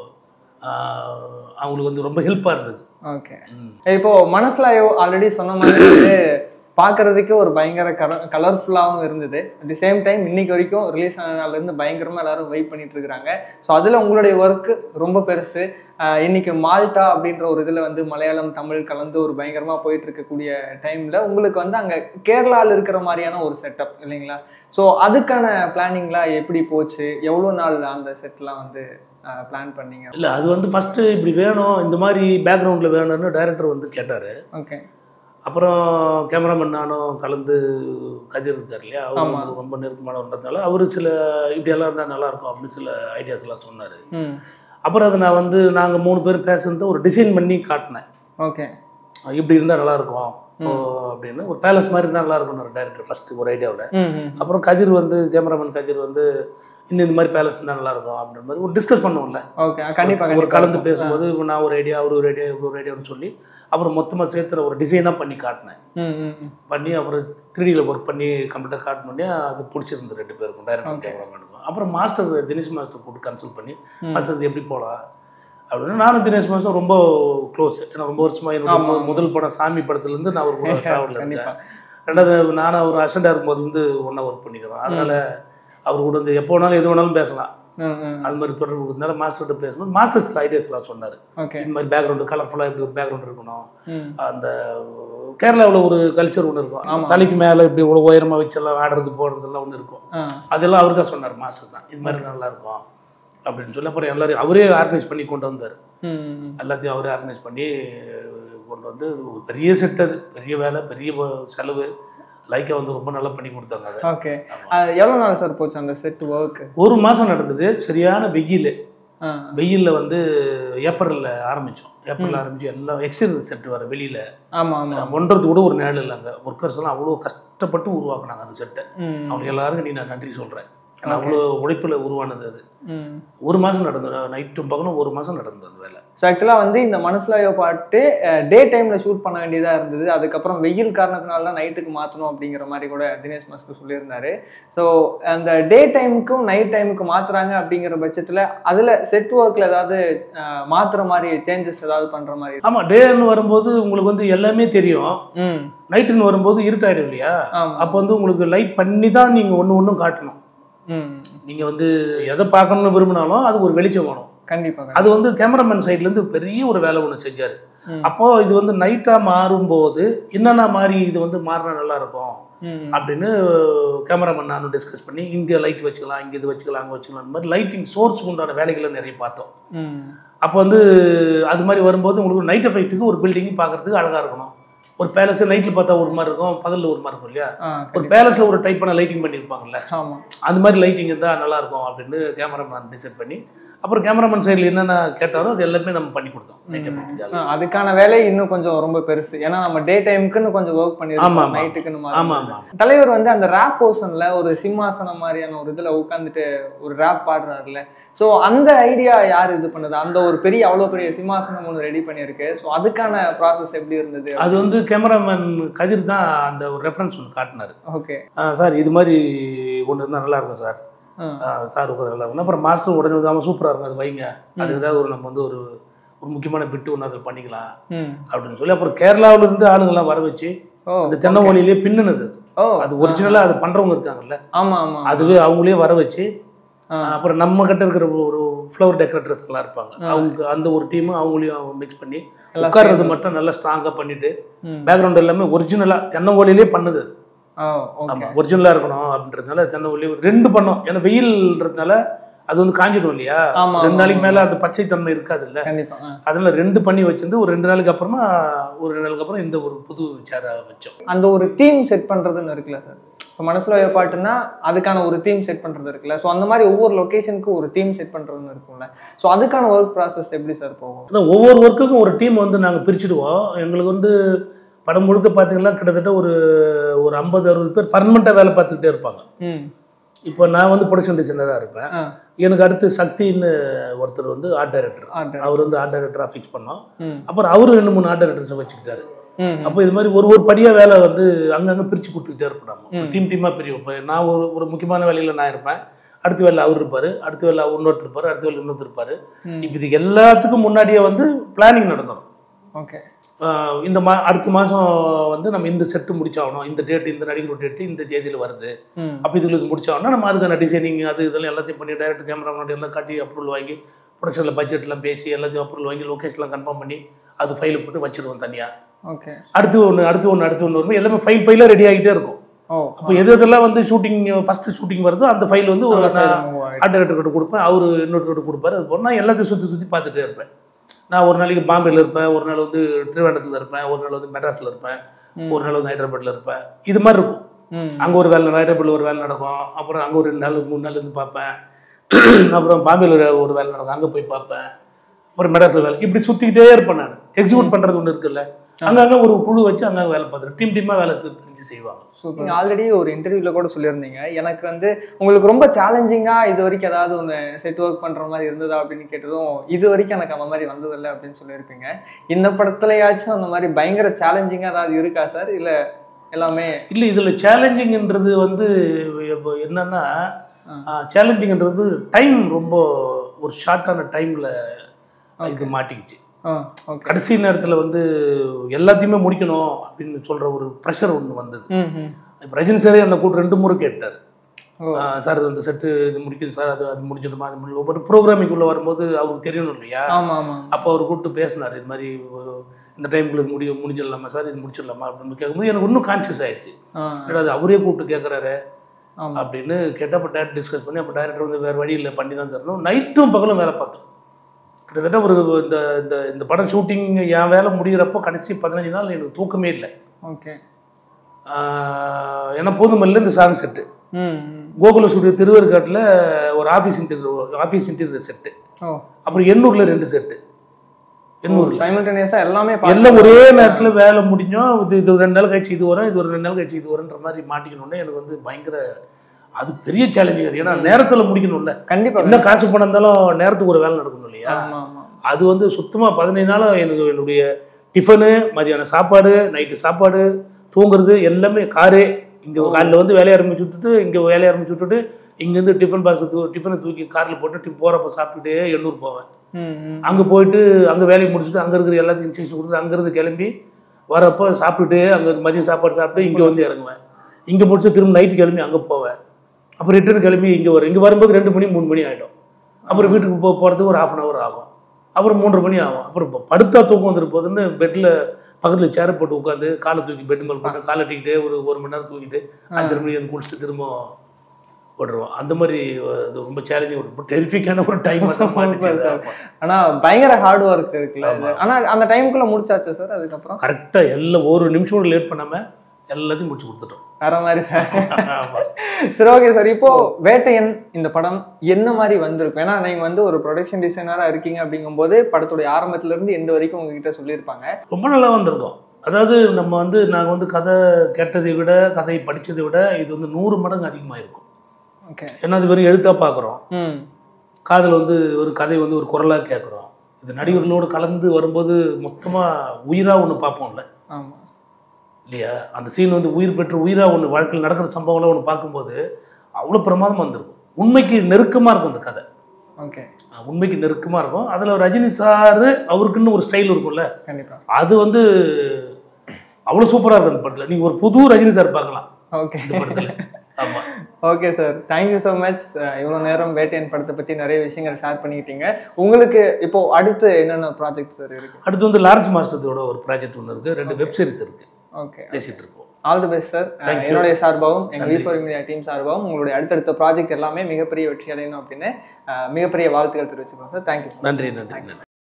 [SPEAKER 1] ஆ, அவங்களுக்கு வந்து ரொம்ப ஹெல்ப்பாக இருந்தது
[SPEAKER 2] ஓகே இப்போ மனசுல ஆல்ரெடி சொன்ன மாதிரி வந்து பார்க்கறதுக்கு ஒரு பயங்கர கலர்ஃபுல்லாகவும் இருந்தது அட் தி சேம் டைம் இன்னைக்கு வரைக்கும் ரிலீஸ் ஆன நாள்ல இருந்து பயங்கரமா எல்லாரும் வெயிட் பண்ணிட்டு இருக்காங்க ஸோ அதுல உங்களுடைய ஒர்க் ரொம்ப பெருசு ஆஹ் இன்னைக்கு மால்டா அப்படின்ற ஒரு இதுல வந்து மலையாளம் தமிழ் கலந்து ஒரு பயங்கரமா போயிட்டு இருக்கக்கூடிய டைம்ல உங்களுக்கு வந்து அங்க கேரளால இருக்கிற மாதிரியான ஒரு செட்டப் இல்லைங்களா ஸோ அதுக்கான பிளானிங்லாம் எப்படி போச்சு எவ்வளோ நாள் அந்த செட்லாம் வந்து பிளான் பண்ணீங்க
[SPEAKER 1] இல்லை அது வந்து ஃபஸ்ட்டு இப்படி வேணும் இந்த மாதிரி பேக்ரவுண்டில் வேணும்னு டைரக்டர் வந்து கேட்டார்
[SPEAKER 2] ஓகே
[SPEAKER 1] அப்புறம் கேமராமேன் நானும் கலந்து கதிர் இருக்கார் இல்லையா
[SPEAKER 2] ஆமா.
[SPEAKER 1] அவர் ரொம்ப நெருக்கமானவன்றதால அவர் சில இப்படியெல்லாம் இருந்தால் நல்லாயிருக்கும் அப்படின்னு சில ஐடியாஸ் எல்லாம் சொன்னார்
[SPEAKER 2] ம்
[SPEAKER 1] அப்புறம் அதை நான் வந்து நாங்கள் மூணு பேர் பேசுனதை ஒரு டிசைன் பண்ணி காட்டினேன்
[SPEAKER 2] ஓகே
[SPEAKER 1] இப்படி இருந்தால் நல்லாயிருக்கும் ஓ அப்படின்னு ஒரு பேலஸ் மாதிரி இருந்தால் நல்லா இருக்கும் டேரக்டர் ஃபஸ்ட்டு ஒரு ஐடியாவோட
[SPEAKER 2] ம் ம்
[SPEAKER 1] அப்புறம் கதிர் வந்து கேமராமேன் கதிர் வந்து இந்த இந்த மாதிரி பேலஸ் இருந்தால் நல்லாயிருக்கும் அப்படின்ற மாதிரி ஒரு டிஸ்கஸ் பண்ணுவோம்ல
[SPEAKER 2] ஓகே கண்டிப்பா
[SPEAKER 1] ஒரு
[SPEAKER 2] கண்டிப்பா
[SPEAKER 1] கலந்து பேசும்போது இப்ப நான் ஒரு ஐடியா அவர் ஒரு ஐடியா இவர் ஒரு ஐடியான்னு சொல்லி அப்புறம் மொத்தமாக சேர்த்து ஒரு டிசைனாக பண்ணி காட்டினேன்
[SPEAKER 2] ம் ம் ம்.
[SPEAKER 1] பண்ணி அப்புறம் த்ரீடியில் ஒர்க் பண்ணி கம்ப்ளீட்டாக காட் பண்ணி அது பிடிச்சிருந்து ரெண்டு பேருக்கும் டைரக்டர் கேமராமேனுக்கும் அப்புறம் மாஸ்டர் தினேஷ் மாஸ்டர் கூப்பிட்டு கன்சல்ட் பண்ணி மாஸ்டர் இது எப்படி போகலாம் அப்படின்னு நானும் தினேஷ் மாஸ்டர் ரொம்ப க்ளோஸ் ஏன்னா ரொம்ப வருஷமாக என்னோட
[SPEAKER 2] ஆமா,
[SPEAKER 1] மு- முதல் படம் சாமி படத்துலேருந்து நான் ஒரு கூட ட்ராவலில்
[SPEAKER 2] கண்டிப்பா
[SPEAKER 1] இருக்கேன் ரெண்டாவது நானும் அவர் அசண்டாக இருக்கும்போதுலேருந்து ஒன்றா ஒர்க் பண்ணிக்கிறோம் அதனால் அவர் கூட வந்து எப்போ வேணாலும் எது வேணாலும் பேசலாம்
[SPEAKER 2] ம் ம்
[SPEAKER 1] அது மாதிரி தொடர்பு இருந்தாலும் மாஸ்டர்கிட்ட பேசும்போது மாஸ்டர் சில ஐடியாஸ்லாம் சொன்னார்
[SPEAKER 2] ஓகே
[SPEAKER 1] இந்த மாதிரி பேக்ரவுண்டு கலர்ஃபுல்லாக இப்படி ஒரு பேக்ரவுண்ட் இருக்கணும்
[SPEAKER 2] ம்
[SPEAKER 1] அந்த கேரளாவில் ஒரு கல்ச்சர் ஒன்று இருக்கும்
[SPEAKER 2] ஆமா.
[SPEAKER 1] தலைக்கு மேலே இப்படி இவ்வளோ உயரமாக வச்செல்லாம் ஆடுறது போடுறதெல்லாம் ஒன்று இருக்கும்
[SPEAKER 2] ஆ
[SPEAKER 1] அதெல்லாம் அவர் தான் சொன்னார் மாஸ்டர் தான் இது மாதிரி நல்லா இருக்கும் அப்படின்னு சொல்லி அப்புறம் எல்லாரையும் அவரே ஆர்கனைஸ் பண்ணி கொண்டு வந்தார்
[SPEAKER 2] ம்
[SPEAKER 1] எல்லாத்தையும் அவரே ஆர்கனைஸ் பண்ணி கொண்டு வந்து அது ஒரு பெரிய செட் அது பெரிய வேலை பெரிய வ- செலவு லைக்கா வந்து ரொம்ப நல்லா பண்ணி கொடுத்தாங்க அதை
[SPEAKER 2] ஓகே எவ்வளோ நாள் சார் போச்சு அந்த செட் ஒர்க்
[SPEAKER 1] ஒரு மாதம் நடந்தது சரியான வெயில் வெயிலில் வந்து ஏப்ரலில் ஆரம்பித்தோம் ஏப்ரலில் ஆரம்பித்து எல்லாம் எக்ஸ்டீரியர் செட் வர வெளியில்
[SPEAKER 2] ஆமா ஆமா
[SPEAKER 1] ஒன்றது கூட ஒரு நேரம் இல்லைங்க ஒர்க்கர்ஸ் எல்லாம் அவ்வளோ கஷ்டப்பட்டு உருவாக்குனாங்க அந்த செட்டை
[SPEAKER 2] ம்
[SPEAKER 1] அவங்களுக்கு எல்லாருக்கும் நீ நான் நன்றி சொல்கிறேன் ஏன்னா அவ்வளோ உழைப்பில் உருவானது அது
[SPEAKER 2] ம்
[SPEAKER 1] ஒரு மாதம் நடந்தது நைட்டும் பகலும் ஒரு மாதம் நடந்தது அந்த வேலை
[SPEAKER 2] ஸோ ஆக்சுவலாக வந்து இந்த மனசுலாயோ பாட்டு டே டைமில் ஷூட் பண்ண வேண்டியதாக இருந்தது அதுக்கப்புறம் வெயில் காரணத்தினால தான் நைட்டுக்கு மாற்றணும் அப்படிங்கிற மாதிரி கூட தினேஷ் மாஸ்டர் சொல்லியிருந்தாரு ஸோ அந்த டே டைமுக்கும் நைட் டைமுக்கு மாற்றுறாங்க அப்படிங்கிற பட்சத்தில் அதில் செட் ஒர்க்கில் ஏதாவது அஹ், மாத்துற மாதிரி சேஞ்சஸ் ஏதாவது பண்ணுற மாதிரி
[SPEAKER 1] ஆமாம் டேன்னு வரும்போது உங்களுக்கு வந்து எல்லாமே தெரியும்
[SPEAKER 2] ம்
[SPEAKER 1] நைட்டுன்னு வரும்போது இருட்டாயிடும் இல்லையா
[SPEAKER 2] ஆமாம்
[SPEAKER 1] அப்போ வந்து உங்களுக்கு லைட் பண்ணி தான் நீங்கள் ஒன்று ஒன்றும் காட்டணும்
[SPEAKER 2] ம்
[SPEAKER 1] நீங்கள் வந்து எதை பார்க்கணும்னு விரும்பினாலும் அது ஒரு வெளிச்சம் வேணும்
[SPEAKER 2] கண்டிப்பாக
[SPEAKER 1] அது வந்து கேமராமேன் சைட்லேருந்து பெரிய ஒரு வேலை ஒன்று செஞ்சார்
[SPEAKER 2] ம்.
[SPEAKER 1] அப்போ இது வந்து நைட்டாக மாறும்போது என்னென்ன மாதிரி இது வந்து மாறினா நல்லா இருக்கும்
[SPEAKER 2] ம்
[SPEAKER 1] அப்படின்னு கேமராமேன் நானும் டிஸ்கஸ் பண்ணி இங்கே லைட் வச்சுக்கலாம் இங்கே இது வச்சுக்கலாம் அங்கே வச்சுக்கலாம் அந்த மாதிரி லைட்டிங் சோர்ஸ்க்கு உண்டான வேலைகளை நிறைய பார்த்தோம்
[SPEAKER 2] ம்
[SPEAKER 1] அப்போ வந்து அது மாதிரி வரும்போது உங்களுக்கு நைட் எஃபெக்ட்டுக்கு ஒரு பில்டிங் பார்க்கறதுக்கு அழகாக இருக்கணும் ஒரு பேலஸ் நைட்டில் பார்த்தா ஒரு மாதிரி இருக்கும் பகலில் ஒரு மாதிரி இருக்கும் இல்லையா
[SPEAKER 2] ஆ
[SPEAKER 1] ஒரு பேலஸில் ஒரு டைப்பான லைட்டிங் பண்ணியிருப்பாங்கல்ல
[SPEAKER 2] ஆமாம்
[SPEAKER 1] அந்த மாதிரி லைட்டிங் இருந்தால் நல்லா இருக்கும் அப்படின்னு கேமராமேன் டிசைட் பண்ணி அப்புறம் கேமராமேன் சைடில் என்னென்ன கேட்டாரோ அது எல்லாமே நம்ம பண்ணி கொடுத்தோம் நைட் எஃபெக்ட்டுக்கு
[SPEAKER 2] அதுக்கான வேலை இன்னும் கொஞ்சம் ரொம்ப பெருசு ஏன்னா நம்ம டே டைமுக்குன்னு கொஞ்சம் ஒர்க்
[SPEAKER 1] ஆமா,
[SPEAKER 2] பண்ணிருக்கோம்
[SPEAKER 1] ஆமா.
[SPEAKER 2] நைட்டுக்குன்னு
[SPEAKER 1] ஆமாம்
[SPEAKER 2] மாறி
[SPEAKER 1] ஆமாம்
[SPEAKER 2] தலைவர் வந்து அந்த ரேப் போர்ஷன்ல ஒரு சிம்மாசனம் மாதிரியான ஒரு இதுல உட்காந்துட்டு ஒரு ரேப் பாடுறாருல சோ அந்த ஐடியா யார் இது பண்ணது அந்த ஒரு பெரிய அவ்வளவு பெரிய சிம்மாசனம் ஒன்று ரெடி பண்ணியிருக்கு சோ அதுக்கான ப்ராசஸ் எப்படி இருந்தது
[SPEAKER 1] அது வந்து கேமராமேன் கதிர் தான் அந்த ஒரு ரெஃபரன்ஸ் ஒன்று காட்டினார்
[SPEAKER 2] ஓகே
[SPEAKER 1] சார் இது மாதிரி ஒன்று இருந்தால் நல்லா இருக்கும் சார் சார் உட்காந்து நல்லா இருக்கும் அப்புறம் மாஸ்டர் உடனே வந்து அவன் சூப்பராக இருக்கும் அது வைங்க அது ஏதாவது ஒரு நம்ம வந்து ஒரு ஒரு முக்கியமான பிட்டு ஒன்று அதில் பண்ணிக்கலாம்
[SPEAKER 2] ம்
[SPEAKER 1] அப்படின்னு சொல்லி அப்புறம் கேரளாவுல இருந்து ஆளுங்கெல்லாம் வர வச்சு
[SPEAKER 2] ஓ
[SPEAKER 1] அந்த தென்னை ஓலையிலே பின்னுனது
[SPEAKER 2] ஓ
[SPEAKER 1] அது ஒரிஜினலாக அது பண்ணுறவங்க இருக்காங்கல்ல
[SPEAKER 2] ஆமா ஆமா
[SPEAKER 1] அதுவே அவங்களே வர வச்சு
[SPEAKER 2] ஆ.
[SPEAKER 1] அப்புறம் நம்ம கிட்ட இருக்கிற ஒரு ஃப்ளவர் டெக்கரேட்டர்ஸ் எல்லாம் இருப்பாங்க அவங்க அந்த ஒரு டீம் அவங்களையும் மிக்ஸ் பண்ணி
[SPEAKER 2] எல்லாம்
[SPEAKER 1] உட்கார்றது மட்டும் நல்லா ஸ்ட்ராங்காக பண்ணிட்டு
[SPEAKER 2] ம்.
[SPEAKER 1] பேக்ரவுண்ட் எல்லாமே ஒரிஜினலாக தென்னை ஓலையிலே பண்ணுது அது.
[SPEAKER 2] ஓ ஓகே
[SPEAKER 1] ஆமா ஒரிஜினலாக இருக்கணும் அப்படின்றதுனால தென்னை ஓலி ரெண்டு பண்ணோம் ஏன்னா வெயில்ன்றதுனால அது வந்து காஞ்சிடும் இல்லையா
[SPEAKER 2] ஆமா,
[SPEAKER 1] ரெண்டு
[SPEAKER 2] ஆமா,
[SPEAKER 1] நாளைக்கு
[SPEAKER 2] ஆமா.
[SPEAKER 1] மேல அந்த பச்சை தன்மை இருக்காது இல்ல
[SPEAKER 2] கண்டிப்பா ஆ.
[SPEAKER 1] அதனால ரெண்டு பண்ணி வச்சிருந்து ஒரு ரெண்டு நாளுக்கு அப்புறமா ஒரு ரெண்டு நாளுக்கு அப்புறம் இந்த ஒரு புது சேரை வச்சோம்
[SPEAKER 2] அந்த ஒரு தீம் செட் பண்றதுன்னு இருக்குல்ல சார் இப்போ மனசுல பாட்டுன்னா அதுக்கான ஒரு தீம் செட் பண்றது இருக்குல்ல ஸோ அந்த மாதிரி ஒவ்வொரு லொகேஷனுக்கு ஒரு தீம் செட் பண்றதுன்னு இருக்கும்ல ஸோ அதுக்கான ஒர்க் ப்ராசஸ் எப்படி சார் போகும்
[SPEAKER 1] அதான் ஒவ்வொரு ஒர்க்குக்கும் ஒரு டீம் வந்து நாங்கள் பிரிச்சுடுவோம் எங்களுக்கு வந்து படம் முழுக்க பார்த்தீங்கன்னா கிட்டத்தட்ட ஒரு ஒரு ஐம்பது அறுபது பேர் பர்மனெண்ட்டாக வேலை பார்த்துக்கிட்டே இருப்பாங்க
[SPEAKER 2] ம்
[SPEAKER 1] இப்போ நான் வந்து ப்ரொடக்ஷன் டிசைனராக இருப்பேன்
[SPEAKER 2] ஆ
[SPEAKER 1] எனக்கு அடுத்து சக்தின்னு ஒருத்தர் வந்து ஆர்ட் டைரக்டர்
[SPEAKER 2] ஆர்டர்
[SPEAKER 1] அவர் வந்து ஆர்ட் டைரக்டராக ஃபிக்ஸ் பண்ணோம்
[SPEAKER 2] ம்
[SPEAKER 1] அப்புறம் அவரு ரெண்டு மூணு ஆர்ட் டைரக்டர்ஸை வச்சுக்கிட்டாரு
[SPEAKER 2] ம்
[SPEAKER 1] அப்போ இது மாதிரி ஒரு ஒரு படியாக வேலை வந்து அங்கங்கே பிரித்து கொடுத்துக்கிட்டே இருப்போம் நம்ம
[SPEAKER 2] ம்.
[SPEAKER 1] டீம் டீமாக பிரியும் இப்போ நான் ஒரு ஒரு முக்கியமான வேலையில் நான் இருப்பேன் அடுத்த வேலை அவர் இருப்பார் அடுத்த வேலை இன்னொருத்தர் இருப்பார் அடுத்த வேலை இன்னொருத்தர் இருப்பார்
[SPEAKER 2] ம்
[SPEAKER 1] இப்போ இது எல்லாத்துக்கும் முன்னாடியே வந்து பிளானிங் நடந்துடும்
[SPEAKER 2] ஓகே
[SPEAKER 1] ஆஹ் இந்த மா அடுத்த மாதம் வந்து நம்ம இந்த செட்டு முடிச்சாகணும் இந்த டேட் இந்த நடிகர் டேட்டு இந்த தேதியில் வருது
[SPEAKER 2] ம்
[SPEAKER 1] அப்போ இதில் இது முடிச்சாகணும் நம்ம அதுக்கான டிசைனிங் அது இதெல்லாம் எல்லாத்தையும் பண்ணி டேரக்டர் கேமரா முன்னாடி எல்லாம் காட்டி அப்ரூவல் வாங்கி ப்ரொடக்ஷனில் பட்ஜெட்லாம் பேசி எல்லாத்தையும் அப்ரூவல் வாங்கி லொக்கேஷன்லாம் கன்ஃபார்ம் பண்ணி அது ஃபைலை போட்டு வச்சிருவோம் தனியாக
[SPEAKER 2] ஓகே
[SPEAKER 1] அடுத்து ஒன்று அடுத்து ஒன்று அடுத்து ஒன்று வரும்போது எல்லாமே ஃபைல் ஃபைலாக ரெடி ஆகிட்டே இருக்கும்
[SPEAKER 2] ஓ
[SPEAKER 1] அப்போ எது எதெல்லாம் வந்து ஷூட்டிங் ஃபர்ஸ்ட் ஷூட்டிங் வருதோ அந்த ஃபைல் வந்து ஒரு நான் ஆர்ட் டைரக்டர்கிட்ட கொடுப்பேன் அவர் இன்னொருத்தர்கிட்ட கொடுப்பாரு அது போல் நான் எல்லாத்தையும் சுற்றி சுற்றி பார்த்துட்டே இருப்பேன் நான் ஒரு நாளைக்கு பாம்பேல இருப்பேன் ஒரு நாள் வந்து திருவனந்தத்தில் இருப்பேன் ஒரு நாள் வந்து மெட்ராஸில் இருப்பேன் ஒரு நாள் வந்து ஹைதராபாத்தில் இருப்பேன் இது மாதிரி இருக்கும்
[SPEAKER 2] ம்
[SPEAKER 1] அங்கே ஒரு வேலை ஹைதராபாத்தில் ஒரு வேலை நடக்கும் அப்புறம் அங்கே ஒரு ரெண்டு நாள் மூணு நாள் இருந்து பார்ப்பேன் அப்புறம் பாம்பேல ஒரு- ஒரு வேலை நடக்கும் அங்கே போய் பார்ப்பேன் அப்புறம் மெட்ராஸில் வேலை இப்படி சுற்றிக்கிட்டே இருப்பேன் நான் எக்ஸிக்யூட் பண்ணுறது ஒன்று இருக்குல்ல அங்கங்கே ஒரு குழு வச்சு அங்கங்கே வேலை பார்த்துட்டு டீம் டீமாக வேலை செஞ்சு செய்வாங்க
[SPEAKER 2] சூப்பர் நீங்கள் ஆல்ரெடி ஒரு இன்டர்வியூல கூட சொல்லியிருந்தீங்க எனக்கு வந்து உங்களுக்கு ரொம்ப சேலஞ்சிங்கா இது வரைக்கும் ஏதாவது ஒன்று செட் ஒர்க் பண்ற மாதிரி இருந்ததா அப்படின்னு கேட்டதும் இது வரைக்கும் எனக்கு அந்த மாதிரி வந்ததில்லை அப்படின்னு சொல்லியிருப்பீங்க இந்த படத்துலயாச்சும் அந்த மாதிரி பயங்கர சேலஞ்சிங்கா ஏதாவது இருக்கா சார் இல்ல எல்லாமே
[SPEAKER 1] இல்லை இதில் சேலஞ்சிங்ன்றது வந்து இப்போ என்னன்னா
[SPEAKER 2] ஆ.
[SPEAKER 1] சேலஞ்சிங்ன்றது டைம் ரொம்ப ஒரு ஷார்ட்டான டைமில் இது மாட்டிக்கிச்சு
[SPEAKER 2] ஆ ஓகே
[SPEAKER 1] கடைசி நேரத்தில் வந்து எல்லாத்தையுமே முடிக்கணும் அப்படின்னு சொல்கிற ஒரு ப்ரெஷர் ஒன்று வந்தது
[SPEAKER 2] ம் ம்
[SPEAKER 1] இப்போ ரஜினி சாரே என்னை கூட்டு ரெண்டு முறை கேட்டார்
[SPEAKER 2] ஓ
[SPEAKER 1] சார் இந்த செட்டு இது முடிக்கணும் சார் அது அது முடிச்சிடுமா அது முடியும் ஒவ்வொரு ப்ரோக்ராமிங் உள்ள வரும்போது அவருக்கு தெரியணும் இல்லையா
[SPEAKER 2] ஆமா ஆமா
[SPEAKER 1] அப்போ அவர் கூப்பிட்டு பேசினார் இது மாதிரி ஒரு- இந்த டைமுக்குள்ள இது முடிய முடிஞ்சிடலாமா சார் இது முடிச்சிடலாமா அப்படின்னு கேட்கும்போது எனக்கு இன்னும் கான்ஷியஸ் ஆயிடுச்சு
[SPEAKER 2] ஆ
[SPEAKER 1] என்னடா அது அவரே கூப்பிட்டு கேட்குறாரு
[SPEAKER 2] ஆமா
[SPEAKER 1] அப்படின்னு கேட்டால் அப்போ டேரக்டர் டிஸ்கஸ் பண்ணி அப்போ டேரக்டர் வந்து வேறு வழி இல்லை பண்ணி தான் தரணும் நைட்டும் பகலும் வேலை பார்த்தோம் கிட்டத்தட்ட ஒரு இந்த இந்த இந்த படம் ஷூட்டிங் என் வேலை முடிகிறப்போ கடைசி பதினஞ்சு நாள் எனக்கு தூக்கமே இல்லை
[SPEAKER 2] ஓகே
[SPEAKER 1] ஆஹ் ஏன்னா போதுமல்ல இந்த சாங் செட்டு
[SPEAKER 2] ம் ம்.
[SPEAKER 1] கோகுல ஸ்டுடியோ திருவேற்காட்டில் ஒரு office interior office interior set
[SPEAKER 2] ஓ
[SPEAKER 1] அப்புறம் எண்ணூரில் ரெண்டு செட்டு எண்ணூரில்
[SPEAKER 2] சைமல்டேனியஸா எல்லாமே
[SPEAKER 1] எல்லாம் ஒரே நேரத்தில் வேலை முடிஞ்சோம் இது இது ஒரு ரெண்டு நாள் கழிச்சு இது வரும் இது ஒரு ரெண்டு நாள் கழிச்சு இது வரும்ன்ற மாதிரி மாட்டிக்கணும்னு எனக்கு வந்து பயங்கர அது பெரிய சேலஞ்சிங் ஏன்னா நேரத்தில் முடிக்கணும்ல
[SPEAKER 2] கண்டிப்பா
[SPEAKER 1] என்ன காசு பணம் இருந்தாலும் நேரத்துக்கு ஒரு வேலை நடக்கணும் இல்லையா
[SPEAKER 2] ஆமா ஆமா
[SPEAKER 1] அது வந்து சுத்தமாக பதினைந்து நாள் எனக்கு என்னுடைய டிஃபனு மதியானம் சாப்பாடு நைட்டு சாப்பாடு தூங்குறது எல்லாமே காரே இங்கே காலையில் வந்து வேலையை ஆரம்பிச்சு விட்டுட்டு இங்கே வேலையை ஆரம்பிச்சு விட்டுட்டு இங்கேருந்து டிஃபன் பாக்ஸ் தூ டிஃபனை தூக்கி காரில் போட்டு டிப் போகிறப்ப சாப்பிட்டுட்டே எண்ணூர் போவேன்
[SPEAKER 2] ம் ம்
[SPEAKER 1] அங்கே போயிட்டு அங்கே வேலையை முடிச்சுட்டு அங்கே இருக்கிற எல்லாத்தையும் இன்ஸ்ட்ரக்ஷன் கொடுத்து அங்கேருந்து கிளம்பி வரப்போ சாப்பிட்டுட்டு அங்கே மதியம் சாப்பாடு சாப்பிட்டு இங்கே வந்து இறங்குவேன் இங்கே முடிச்சு திரும்ப நைட்டு கிளம்பி அங்கே போவேன் அப்புறம் ரிட்டர்ன் கிளம்பி இங்கே வரும் இங்கே வரும்போது ரெண்டு மணி மூணு மணி ஆகிடும் அப்புறம் வீட்டுக்கு போ போகிறதுக்கு ஒரு ஹாஃப் அன் ஹவர் ஆகும் அப்புறம் மூன்றரை மணி ஆகும் அப்புறம் ப- படுத்தா தூக்கம் வந்துட்டு போகுதுன்னு பெட்டில் பக்கத்தில் சேரை போட்டு உட்காந்து காலை தூக்கி பெட் மேல் போட்டு காலை தூக்கிட்டு ஒரு ஒரு மணி நேரம் தூக்கிட்டு அஞ்சரை மணி வந்து குளிச்சுட்டு திரும்ப ஓடுறோம் அந்த மாதிரி அது ரொம்ப சேலஞ்சிங் ஒரு டெரிஃபிக்கான ஒரு டைம் தான் மாட்டுச்சு அது.
[SPEAKER 2] ஆனா பயங்கர ஹார்ட் ஒர்க் இருக்குல்ல அது ஆனா அந்த டைம்குள்ள முடிச்சாச்சு சார் அதுக்கப்புறம்
[SPEAKER 1] கரெக்டாக எல்லாம் ஒரு நிமிஷம் கூட லேட் பண்ணாமல் எல்லாத்தையும் முடிச்சு கொடுத்துட்டோம்
[SPEAKER 2] வேற மாதிரி சார்
[SPEAKER 1] ஆமா.
[SPEAKER 2] சரி ஓகே சார் இப்போ வேட்டையன் இந்த படம் என்ன மாதிரி வந்திருக்கும் ஏன்னா நீங்க வந்து ஒரு ப்ரொடக்ஷன் டிசைனரா இருக்கீங்க அப்படிங்கும்போது படத்துடைய ஆரம்பத்துல இருந்து எந்த வரைக்கும் உங்ககிட்ட சொல்லியிருப்பாங்க
[SPEAKER 1] ரொம்ப நல்லா வந்திருக்கோம் அதாவது நம்ம வந்து நாங்கள் வந்து கதை கேட்டதை விட கதை படித்ததை விட இது வந்து நூறு மடங்கு அதிகமாக இருக்கும்
[SPEAKER 2] ஓகே
[SPEAKER 1] ஏன்னா அது வெறும் எழுத்தாக பார்க்குறோம்
[SPEAKER 2] ம்
[SPEAKER 1] காதில் வந்து ஒரு கதை வந்து ஒரு குரலாக கேட்குறோம் இது நடிகர்களோடு கலந்து வரும்போது மொத்தமாக உயிராக ஒன்று பார்ப்போம்ல
[SPEAKER 2] ஆமா
[SPEAKER 1] இல்லையா அந்த சீன் வந்து உயிர் பெற்று உயிராக ஒன்று வாழ்க்கையில் நடக்கிற சம்பவங்களை ஒன்று பார்க்கும்போது அவ்வளோ பிரமாதமாக வந்திருக்கும் உண்மைக்கு நெருக்கமாக இருக்கும் அந்த கதை
[SPEAKER 2] ஓகே
[SPEAKER 1] அஹ் உண்மைக்கு நெருக்கமாக இருக்கும் அதில் ரஜினி சார் அவருக்குன்னு ஒரு ஸ்டைல் இருக்கும்ல
[SPEAKER 2] கண்டிப்பா
[SPEAKER 1] அது வந்து அவ்வளோ சூப்பராக இருக்கும் அந்த படத்தில் நீங்கள் ஒரு புது ரஜினி சார் பார்க்கலாம்
[SPEAKER 2] ஓகே
[SPEAKER 1] இந்த படத்தில் ஆமாம்
[SPEAKER 2] okay sir thank you so much இவ்வளோ நேரம் வேட்டையன் படத்தை பற்றி நிறைய விஷயங்கள் ஷேர் பண்ணிக்கிட்டீங்க உங்களுக்கு இப்போ அடுத்து என்னென்ன ப்ராஜெக்ட் சார் இருக்கு
[SPEAKER 1] அடுத்து வந்து லார்ஜ் மாஸ்டரோட ஒரு ப்ராஜெக்ட் ஒன்று இருக்குது ரெண்டு வெப் சீரிஸ் இருக்குது
[SPEAKER 2] ஓகே
[SPEAKER 1] பேசிகிட்டு இருக்கோம்
[SPEAKER 2] all the best sir
[SPEAKER 1] Thank you.
[SPEAKER 2] என்னுடைய சார்பாகவும் எங்கள் வி
[SPEAKER 1] நன்றி.
[SPEAKER 2] ஃபார் மீடியா டீம் சார்பாகவும் உங்களுடைய அடுத்தடுத்த ப்ராஜெக்ட் எல்லாமே மிகப்பெரிய வெற்றி அடையணும் அப்படின்னு அஹ், மிகப்பெரிய வாழ்த்துக்கள் தெரிவிச்சுக்கிறோம் சார் தேங்க்யூ
[SPEAKER 1] நன்றி நன்றி நன்றி